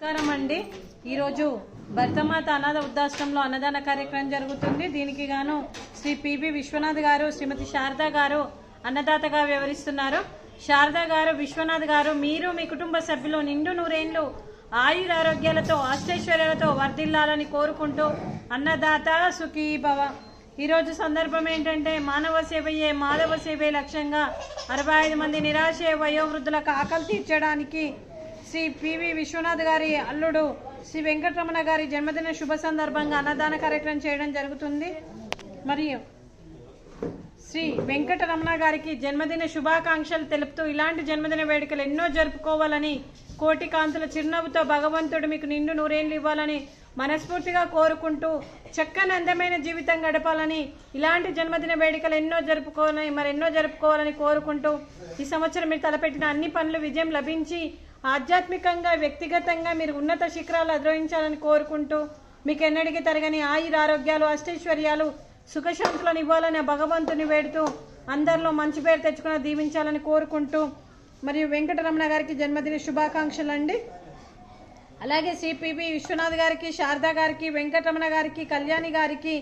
నమస్కారం అండి ఈరోజు భరతమాత అనాథ వృద్ధాశ్రమంలో అన్నదాన కార్యక్రమం జరుగుతుంది దీనికి గాను శ్రీ పిబి విశ్వనాథ్ గారు శ్రీమతి శారదా గారు అన్నదాతగా వ్యవహరిస్తున్నారు శారదా గారు విశ్వనాథ్ గారు మీరు మీ కుటుంబ సభ్యులు నిండు నూరేండ్లు ఆయురారోగ్యాలతో అష్టైశ్వర్యాలతో వర్ధిల్లాలని కోరుకుంటూ అన్నదాత సుఖీ భవ ఈరోజు సందర్భం ఏంటంటే మానవ సేవయే మాధవ సేవే లక్ష్యంగా అరవై ఐదు మంది నిరాశ వయోవృద్ధులకు ఆకలి తీర్చడానికి శ్రీ పివి విశ్వనాథ్ గారి అల్లుడు శ్రీ వెంకటరమణ గారి జన్మదిన శుభ సందర్భంగా అన్నదాన కార్యక్రమం చేయడం జరుగుతుంది మరియు శ్రీ వెంకటరమణ గారికి జన్మదిన శుభాకాంక్షలు తెలుపుతూ ఇలాంటి జన్మదిన వేడుకలు ఎన్నో జరుపుకోవాలని కోటి కాంతుల చిరునవ్వుతో భగవంతుడు మీకు నిండు నూరేళ్లు ఇవ్వాలని మనస్ఫూర్తిగా కోరుకుంటూ చక్కని అందమైన జీవితం గడపాలని ఇలాంటి జన్మదిన వేడుకలు ఎన్నో జరుపుకోవాలని మరెన్నో జరుపుకోవాలని కోరుకుంటూ ఈ సంవత్సరం మీరు తలపెట్టిన అన్ని పనులు విజయం లభించి ఆధ్యాత్మికంగా వ్యక్తిగతంగా మీరు ఉన్నత శిఖరాలు అధిరోహించాలని కోరుకుంటూ మీకు ఎన్నడికి తరగని ఆయుర ఆరోగ్యాలు అష్టైశ్వర్యాలు సుఖశాంతులను ఇవ్వాలని ఆ భగవంతుని వేడుతూ అందరిలో మంచి పేరు తెచ్చుకుని దీవించాలని కోరుకుంటూ మరియు వెంకటరమణ గారికి జన్మదిన శుభాకాంక్షలు అండి అలాగే సిపిబి విశ్వనాథ్ గారికి శారదా గారికి వెంకటరమణ గారికి కళ్యాణి గారికి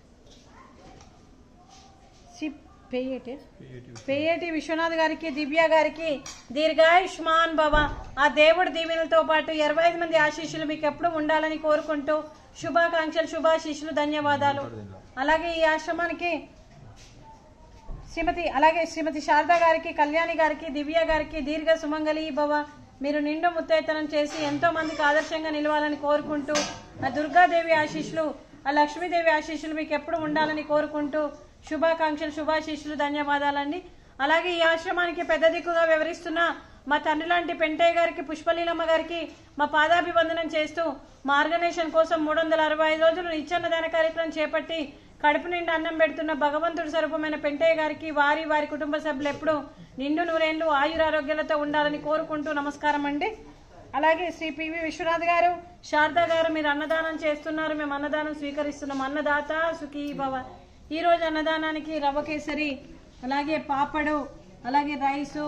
సి పేయేటి పేయేటి విశ్వనాథ్ గారికి దివ్య గారికి దీర్ఘాయుష్మాన్ భవ ఆ దేవుడి దీవెనలతో పాటు ఇరవై ఐదు మంది ఆశీస్సులు మీకు ఎప్పుడు ఉండాలని కోరుకుంటూ శుభాకాంక్షలు శుభాశీస్సులు ధన్యవాదాలు అలాగే ఈ ఆశ్రమానికి శ్రీమతి అలాగే శ్రీమతి శారదా గారికి కళ్యాణి గారికి దివ్య గారికి దీర్ఘ సుమంగళి భవ మీరు నిండు ముత్తైతనం చేసి ఎంతో మందికి ఆదర్శంగా నిలవాలని కోరుకుంటూ ఆ దుర్గాదేవి ఆశీస్సులు ఆ లక్ష్మీదేవి ఆశీస్సులు మీకు ఎప్పుడు ఉండాలని కోరుకుంటూ శుభాకాంక్షలు శుభాశీస్సులు ధన్యవాదాలండి అలాగే ఈ ఆశ్రమానికి పెద్ద దిక్కుగా వివరిస్తున్న మా తండ్రి లాంటి పెంటయ్య గారికి పుష్పలీలమ్మ గారికి మా పాదాభివందనం చేస్తూ మా ఆర్గనైజేషన్ కోసం మూడు వందల అరవై ఐదు రోజులు నిత్యాన్నదాన కార్యక్రమం చేపట్టి కడుపు నిండా అన్నం పెడుతున్న భగవంతుడి స్వరూపమైన పెంటయ్య గారికి వారి వారి కుటుంబ సభ్యులు ఎప్పుడు నిండు నూరేళ్లు ఆయురారోగ్యాలతో ఉండాలని కోరుకుంటూ నమస్కారం అండి అలాగే శ్రీ పివి విశ్వనాథ్ గారు శారదా గారు మీరు అన్నదానం చేస్తున్నారు మేము అన్నదానం స్వీకరిస్తున్నాం అన్నదాత సుఖీ భవ ఈ రోజు అన్నదానానికి రవ్వ కేసరి అలాగే పాపడు అలాగే రైసు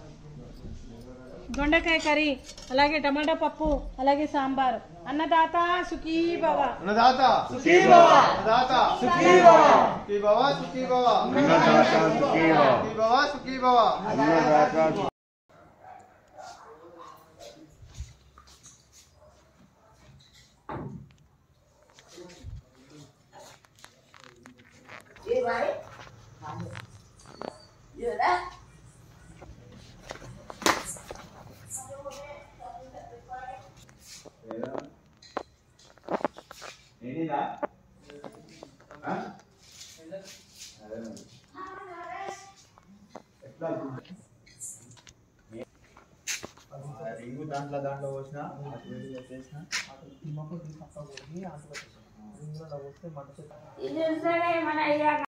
దొండకాయ కర్రీ అలాగే టమాటా పప్పు అలాగే సాంబారు అన్నదాత సుఖీ భవ అన్నదాత సుఖీ భవ అన్నదాత సుఖీ భవ సుఖీ భవ సుఖీ భవ అన్నదాత సుఖీ భవ. సుఖీ భవ సుఖీ భవ అన్నదాత రింగు దాంట్లో దాంట్లో పోసిన చేసిన ఇది సరే మన అయ్యా